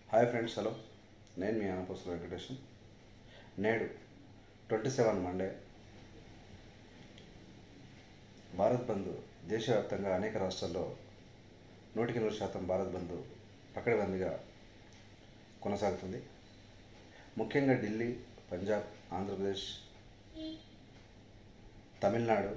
hi friends hello నేను మీ ఆనపోసల వెంకటేశం నేడు twenty seven Monday Bharat Bandh దేశవ్యాప్తంగా అనేక రాష్ట్రాల్లో నూటికి నూరు శాతం భారత్ బంద్ పకడ్బందీగా కొనసాగుతుంది ముఖ్యంగా ఢిల్లీ పంజాబ్ ఆంధ్రప్రదేశ్ తమిళనాడు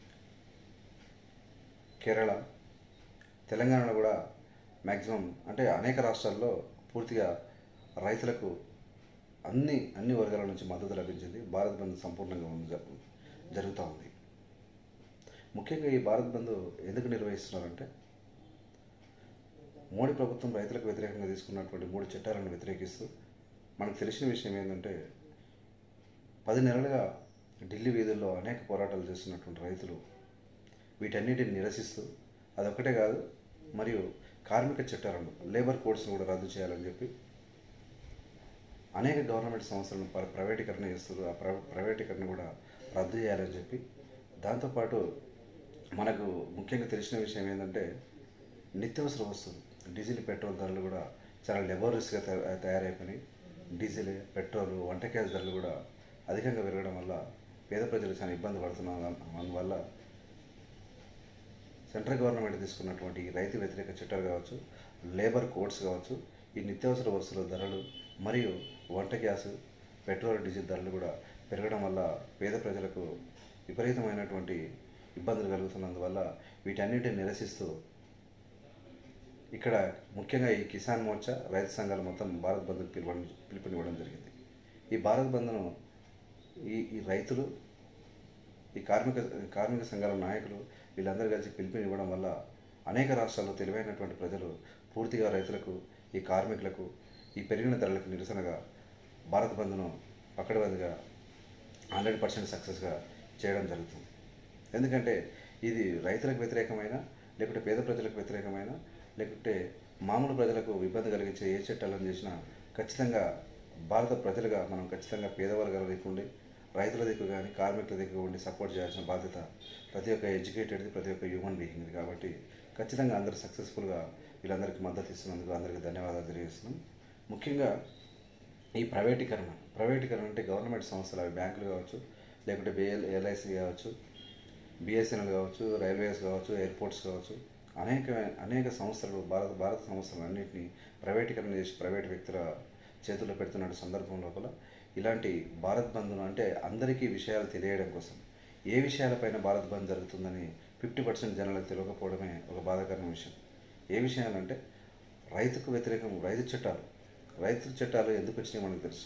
కేరళ తెలంగాణలో కూడా మ్యాక్సిమం అంటే అనేక రాష్ట్రాల్లో పూర్తిగా రైతులకు అన్ని అన్ని వర్గాల నుంచి మద్దతు లభించింది భారత్ బంద్ సంపూర్ణంగా ఉంది జ- జరుగుతూ ఉంది ముఖ్యంగా ఈ భారత్ బంద్ ఎందుకు నిర్వహిస్తున్నారంటే మోడీ ప్రభుత్వం రైతులకు వ్యతిరేకంగా తీసుకున్నటువంటి మూడు చట్టాలను వ్యతిరేకిస్తూ మనకు తెలిసిన విషయం ఏంటంటే పది నెలలుగా ఢిల్లీ వీధుల్లో అనేక పోరాటాలు చేస్తున్నటువంటి రైతులు వీటన్నిటిని నిరసిస్తూ అదొక్కటే కాదు మరియు కార్మిక చట్టాలను లేబర్ కోడ్స్ను కూడా రద్దు చేయాలని చెప్పి అనేక గవర్నమెంట్ సంస్థలను ప్ర- ప్రైవేటీకరణ చేస్తారు ఆ ప్ర ప్రైవేటీకరణ కూడా రద్దు చేయాలని చెప్పి దాంతోపాటు మనకు ముఖ్యంగా తెలిసిన విషయం ఏంటంటే నిత్యావసర వస్తువులు డీజిల్ పెట్రోల్ ధరలు కూడా చాలా లెబోరియస్గా తయా- తయారైపోయినాయి డీజిల్ పెట్రోల్ వంట గ్యాస్ ధరలు కూడా అధికంగా పెరగడం వల్ల పేద ప్రజలు చాలా ఇబ్బంది పడుతున్నారు అందువల్ల సెంట్రల్ గవర్నమెంట్ తీసుకున్నటువంటి ఈ రైతు వ్యతిరేక చట్టాలు కావచ్చు లేబర్ కోడ్స్ కావచ్చు ఈ నిత్యావసర వస్తువుల ధరలు మరియు వంట గ్యాస్ పెట్రోల్ డీజిల్ ధరలు కూడా పెరగడం వల్ల పేద ప్రజలకు విపరీతమైనటువంటి ఇబ్బందులు కలుగుతున్నందువల్ల వీటన్నిటిని నిరసిస్తూ ఇక్కడ ముఖ్యంగా ఈ కిసాన్ మోర్చా రైతు సంఘాలు మొత్తం భారత్ బంద్కు పిలువడం పిలుపునివ్వడం జరిగింది ఈ భారత్ బంద్ను ఈ ఈ రైతులు ఈ కార్మిక కార్మిక సంఘాల నాయకులు వీళ్ళందరూ కలిసి పిలుపునివ్వడం వల్ల అనేక రాష్ట్రాల్లో తెలివైనటువంటి ప్రజలు పూర్తిగా రైతులకు ఈ కార్మికులకు ఈ పెరిగిన ధరలకు నిరసనగా భారత్ బంద్ను పకడ్బందీగా హండ్రెడ్ పర్సెంట్ సక్సెస్గా చేయడం జరుగుతుంది ఎందుకంటే ఇది రైతులకు వ్యతిరేకమైన లేకుంటే పేద ప్రజలకు వ్యతిరేకమైన లేకుంటే మామూలు ప్రజలకు ఇబ్బంది కలిగించే ఏ చట్టాలను చేసినా ఖచ్చితంగా భారత ప్రజలుగా మనం ఖచ్చితంగా పేదవర్గాల దిక్కు ఉండి రైతుల దిక్కు కానీ కార్మికుల దిక్కు ఉండి సపోర్ట్ చేయాల్సిన బాధ్యత ప్రతి ఒక్క ఎడ్యుకేటెడ్ది ప్రతి ఒక్క హ్యూమన్ బీయింగ్ది కాబట్టి ఖచ్చితంగా అందరూ సక్సెస్ఫుల్గా వీళ్ళందరికీ మద్దతు ఇస్తున్నందుకు అందరికీ ధన్యవాదాలు తెలియజేస్తున్నాం ముఖ్యంగా ఈ ప్రైవేటీకరణ ప్రైవేటీకరణ అంటే గవర్నమెంట్ సంస్థలు అవి బ్యాంకులు కావచ్చు లేకుంటే బిఎల్ ఎల్ఐసి కావచ్చు బిఎస్ఎన్ఎల్ కావచ్చు రైల్వేస్ కావచ్చు ఎయిర్పోర్ట్స్ కావచ్చు అనేక అనేక సంస్థలు భారత భారత సంస్థలు అన్నింటినీ ప్రైవేటీకరణ చేసి ప్రైవేట్ వ్యక్తుల చేతుల్లో పెడుతున్న సందర్భం లోపల ఇలాంటి భారత్ బంద్ను అంటే అందరికీ విషయాలు తెలియడం కోసం ఏ విషయాలపైన భారత్ బంద్ జరుగుతుందని ఫిఫ్టీ పర్సెంట్ జనాలకు తెలియకపోవడమే ఒక బాధాకరమైన విషయం ఏ విషయాలంటే రైతుకు వ్యతిరేకం రైతు చట్టాలు రైతు చట్టాలు ఎందుకు వచ్చినాయి మనకు తెలుసు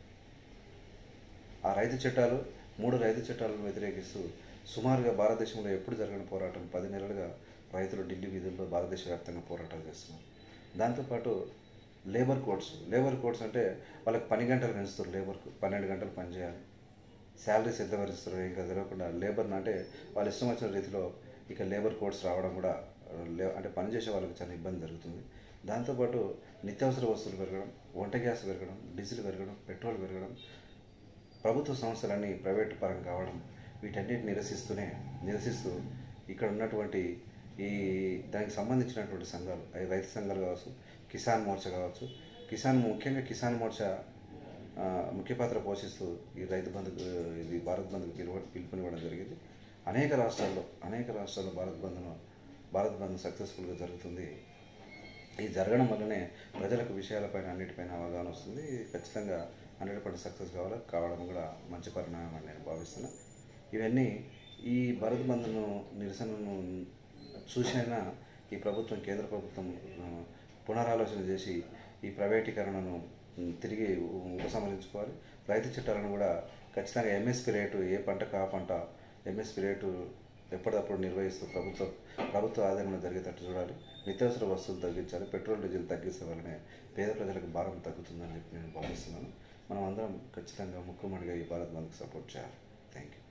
ఆ రైతు చట్టాలు మూడు రైతు చట్టాలను వ్యతిరేకిస్తూ సుమారుగా భారతదేశంలో ఎప్పుడు జరగని పోరాటం పది నెలలుగా రైతులు ఢిల్లీ వీధుల్లో భారతదేశ వ్యాప్తంగా పోరాటాలు చేస్తున్నారు దాంతోపాటు లేబర్ కోడ్స్ లేబర్ కోడ్స్ అంటే వాళ్ళకి పని గంటలు పెంచుతారు లేబర్కు పన్నెండు గంటలు పని చేయాలి శాలరీస్ ఎంత భరిస్తారు ఇంకా తెలియకుండా లేబర్ని అంటే వాళ్ళ ఇష్టం వచ్చిన రీతిలో ఇక లేబర్ కోడ్స్ రావడం కూడా ఆ, లే అంటే పనిచేసే వాళ్ళకి చాలా ఇబ్బంది జరుగుతుంది దాంతోపాటు నిత్యావసర వస్తువులు పెరగడం వంట గ్యాస్ పెరగడం డీజిల్ పెరగడం పెట్రోల్ పెరగడం ప్రభుత్వ సంస్థలన్నీ ప్రైవేట్ పరం కావడం వీటన్నిటిని నిరసిస్తూనే నిరసిస్తూ ఇక్కడ ఉన్నటువంటి ఈ దానికి సంబంధించినటువంటి సంఘాలు అవి రైతు సంఘాలు కావచ్చు కిసాన్ మోర్చా కావచ్చు కిసాన్ ముఖ్యంగా కిసాన్ మోర్చా ఆ, ముఖ్య పాత్ర పోషిస్తూ ఈ రైతు బంధుకు ఇది భారత్ బంద్కు పిలువ పిలుపునివ్వడం జరిగింది అనేక రాష్ట్రాల్లో అనేక రాష్ట్రాల్లో భారత్ బంద్ను భారత్ బంద్ సక్సెస్ఫుల్గా జరుగుతుంది ఇది జరగడం వల్లనే ప్రజలకు విషయాలపైన అన్నిటిపైన అవగాహన వస్తుంది ఖచ్చితంగా హండ్రెడ్ పర్సెంట్ సక్సెస్ కావాలి కావడం కూడా మంచి పరిణామం అని నేను భావిస్తున్నా ఇవన్నీ ఈ భరత్ బంద్ను నిరసనను చూసైనా ఈ ప్రభుత్వం కేంద్ర ప్రభుత్వం ఆ, పునరాలోచన చేసి ఈ ప్రైవేటీకరణను ఉమ్, తిరిగి ఉ- ఉపసంహరించుకోవాలి రైతు చట్టాలను కూడా ఖచ్చితంగా ఎంఎస్పి రేటు ఏ పంటకు ఆ పంట ఎంఎస్పి రేటు ఎప్పటికప్పుడు నిర్వహిస్తూ ప్రభుత్వ ప్రభుత్వ ఆదరణ జరిగేటట్టు చూడాలి నిత్యావసర వస్తువులు తగ్గించాలి పెట్రోల్ డీజిల్ తగ్గిస్తే వల్లనే పేద ప్రజలకు భారం తగ్గుతుందని చెప్పి నేను భావిస్తున్నాను మనం అందరం ఖచ్చితంగా ముక్కుమడిగా ఈ భారత్ బంద్కి సపోర్ట్ చేయాలి థ్యాంక్ యూ